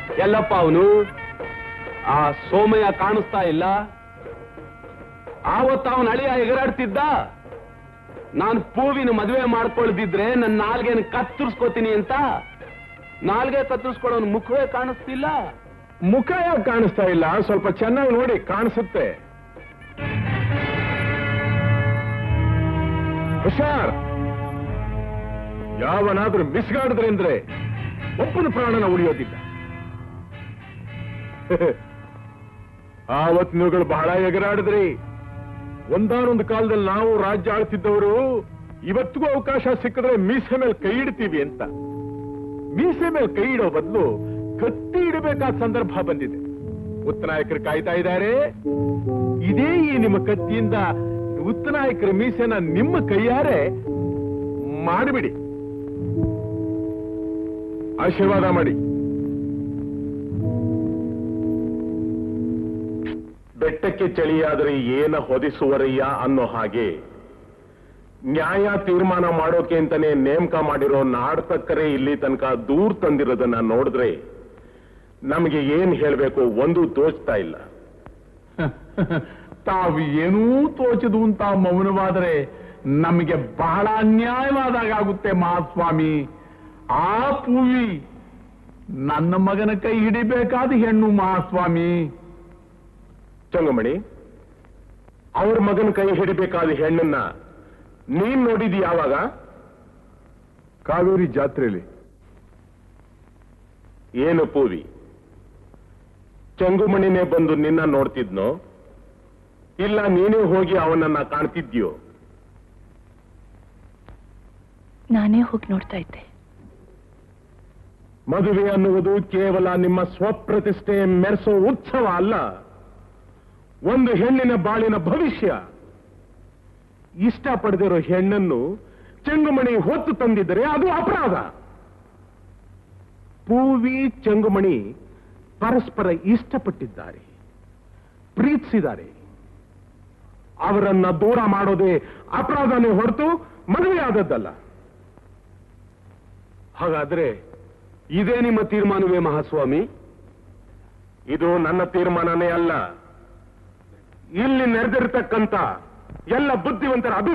ಎಲ್ಲಪ್ಪ ಅವನು ಆ ಸೋಮಯ್ಯ ಕಾಣಿಸ್ತಾ ಇಲ್ಲ ಆವತ್ತು ಅವನ ಅಳಿಯ ಎಗರಾಡ್ತಿದ್ದ ನಾನು ಪೂವಿನ ಮದುವೆ ಮಾಡ್ಕೊಳ್ದಿದ್ರೆ ನನ್ನ ನಾಲ್ಗೆನ ಕತ್ತರಿಸ್ಕೋತೀನಿ ಅಂತ ನಾಲ್ಗೆ ಕತ್ತರಿಸ್ಕೊಳ್ಳೋನ್ ಮುಖವೇ ಕಾಣಿಸ್ತಿಲ್ಲ ಮುಖ ಯಾಕೆ ಕಾಣಿಸ್ತಾ ಇಲ್ಲ ಸ್ವಲ್ಪ ಚೆನ್ನಾಗಿ ನೋಡಿ ಕಾಣಿಸುತ್ತೆ ಹುಷಾರ್ ಯಾವನಾದ್ರೂ ಮಿಸ್ಗಾಡಿದ್ರೆ ಅಂದ್ರೆ ಒಬ್ಬನ ಪ್ರಾಣನ ಉಳಿಯೋದಿಲ್ಲ ಆವತ್ ನೀವುಗಳು ಬಹಳ ಎಗರಾಡಿದ್ರಿ ಒಂದಾನೊಂದು ಕಾಲದಲ್ಲಿ ನಾವು ರಾಜ್ಯ ಆಳ್ತಿದ್ದವರು ಇವತ್ತಿಗೂ ಅವಕಾಶ ಸಿಕ್ಕಿದ್ರೆ ಮೀಸೆ ಮೇಲೆ ಕೈ ಇಡ್ತೀವಿ ಅಂತ ಮೀಸೆ ಮೇಲೆ ಕೈ ಇಡೋ ಬದಲು ಕತ್ತಿ ಇಡಬೇಕಾದ ಸಂದರ್ಭ ಬಂದಿದೆ ಉತ್ತನಾಯಕರು ಕಾಯ್ತಾ ಇದ್ದಾರೆ ಇದೇ ಈ ನಿಮ್ಮ ಕತ್ತಿಯಿಂದ ಉತ್ತನಾಯಕರ ಮೀಸೆನ ನಿಮ್ಮ ಕೈಯಾರೆ ಮಾಡಿಬಿಡಿ ಆಶೀರ್ವಾದ ಮಾಡಿ ಬೆಟ್ಟಕ್ಕೆ ಚಳಿಯಾದರೆ ಏನ ಹೊದಿಸುವರಯ್ಯ ಅನ್ನೋ ಹಾಗೆ ನ್ಯಾಯ ತೀರ್ಮಾನ ಮಾಡೋಕೆ ಅಂತಾನೆ ನೇಮಕ ಮಾಡಿರೋ ನಾಡ್ತಕ್ಕರೆ ಇಲ್ಲಿ ತನಕ ದೂರ್ ತಂದಿರೋದನ್ನ ನೋಡಿದ್ರೆ ನಮಗೆ ಏನ್ ಹೇಳ್ಬೇಕು ಒಂದು ತೋಚ್ತಾ ಇಲ್ಲ ತಾವು ಏನೂ ತೋಚದು ಅಂತ ಮೌನವಾದರೆ ನಮಗೆ ಬಹಳ ಅನ್ಯಾಯವಾದಾಗುತ್ತೆ ಮಹಾಸ್ವಾಮಿ ಆ ಪೂವಿ ನನ್ನ ಮಗನ ಕೈ ಹಿಡಿಬೇಕಾದ ಹೆಣ್ಣು ಮಹಾಸ್ವಾಮಿ ಚಂಗಮಣಿ ಅವ್ರ ಮಗನ ಕೈ ಹಿಡಿಬೇಕಾದ ಹೆಣ್ಣನ್ನ ನೀನ್ ನೋಡಿದಿ ಯಾವಾಗ ಕಾವೇರಿ ಜಾತ್ರೆಯಲ್ಲಿ ಏನು ಪೂವಿ ಚಂಗುಮಣಿನೇ ಬಂದು ನಿನ್ನ ನೋಡ್ತಿದ್ನೋ ಇಲ್ಲ ನೀನೇ ಹೋಗಿ ಅವನನ್ನ ಕಾಣ್ತಿದ್ಯೋ ನಾನೇ ಹೋಗಿ ನೋಡ್ತಾ ಇದ್ದೆ ಮದುವೆ ಅನ್ನುವುದು ಕೇವಲ ನಿಮ್ಮ ಸ್ವಪ್ರತಿಷ್ಠೆ ಮೆರೆಸೋ ಉತ್ಸವ ಅಲ್ಲ ಒಂದು ಹೆಣ್ಣಿನ ಬಾಳಿನ ಭವಿಷ್ಯ ಇಷ್ಟಪಡದಿರೋ ಹೆಣ್ಣನ್ನು ಚೆಂಗುಮಣಿ ಹೊತ್ತು ತಂದಿದ್ದರೆ ಅದು ಅಪರಾಧ ಪೂವಿ ಚೆಂಗುಮಣಿ ಪರಸ್ಪರ ಇಷ್ಟಪಟ್ಟಿದ್ದಾರೆ ಪ್ರೀತಿಸಿದ್ದಾರೆ ಅವರನ್ನ ದೂರ ಮಾಡೋದೇ ಅಪರಾಧನೇ ಹೊರತು ಮದುವೆ ಆದದ್ದಲ್ಲ ಹಾಗಾದ್ರೆ ಇದೇ ನಿಮ್ಮ ತೀರ್ಮಾನವೇ ಮಹಾಸ್ವಾಮಿ ಇದು ನನ್ನ ತೀರ್ಮಾನನೇ ಅಲ್ಲ ಇಲ್ಲಿ ನೆರೆದಿರ್ತಕ್ಕಂಥ ಎಲ್ಲ ಬುದ್ಧಿವಂತರ ಅಭಿ